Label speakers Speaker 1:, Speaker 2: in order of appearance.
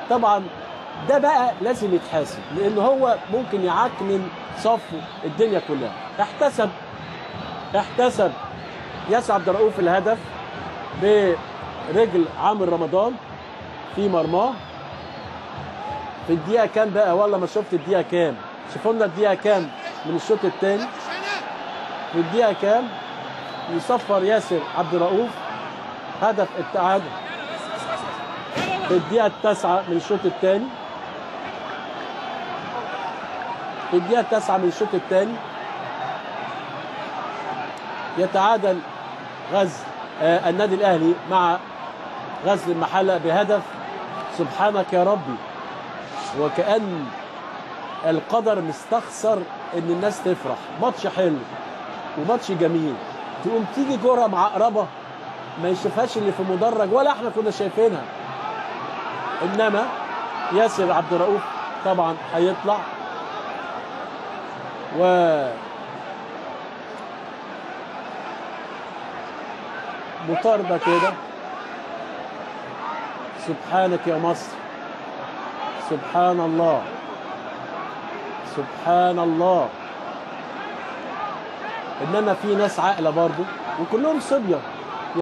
Speaker 1: طبعا ده بقى لازم يتحاسب لان هو ممكن يعكنن صفه الدنيا كلها احتسب احتسب ياسر عبد الرؤوف الهدف برجل عامر رمضان في مرماه في الدقيقة كام بقى والله ما شفت الدقيقة كام شوفوا لنا الدقيقة كام من الشوط الثاني في الدقيقة كام يصفر ياسر عبد الرؤوف هدف التعادل في الدقيقة التاسعة من الشوط الثاني في الدقيقة التاسعة من الشوط الثاني يتعادل غزل آه النادي الأهلي مع غزل المحلة بهدف سبحانك يا ربي وكأن القدر مستخسر ان الناس تفرح ماتش حلو وماتش جميل تقوم تيجي كرة معقربة ما يشوفهاش اللي في مدرج ولا احنا كنا شايفينها انما ياسر عبد الرؤوف طبعا هيطلع و مطاردة كده سبحانك يا مصر سبحان الله سبحان الله انما في ناس عاقله برضو وكلهم صبيه